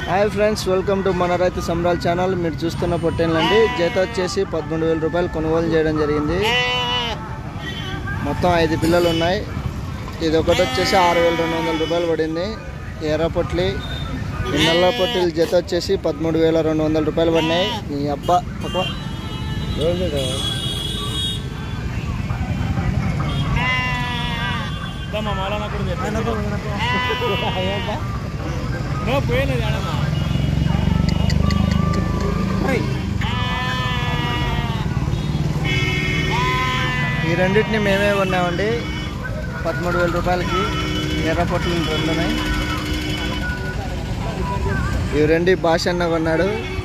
hi friends welcome to మన రైతు సంబరాల్ channel మీరు చూస్తున్న పొట్టేళ్ళండి జత వచ్చేసి పదమూడు వేల రూపాయలు కొనుగోలు చేయడం జరిగింది మొత్తం ఐదు పిల్లలు ఉన్నాయి ఇది ఒకటి వచ్చేసి ఆరు వేల రెండు వందల రూపాయలు పడింది ఎర్ర పొట్లి ఈ నల్ల పొట్టిల జత వచ్చేసి పదమూడు వేల రెండు వందల రూపాయలు పడినాయి ఈ అబ్బా పక్క ఈ రెండింటిని మేమే కొన్నామండి పదమూడు వేల రూపాయలకి ఎర్ర పొట్లు రెండు ఉన్నాయి ఈ రెండు భాష అన్న కొన్నాడు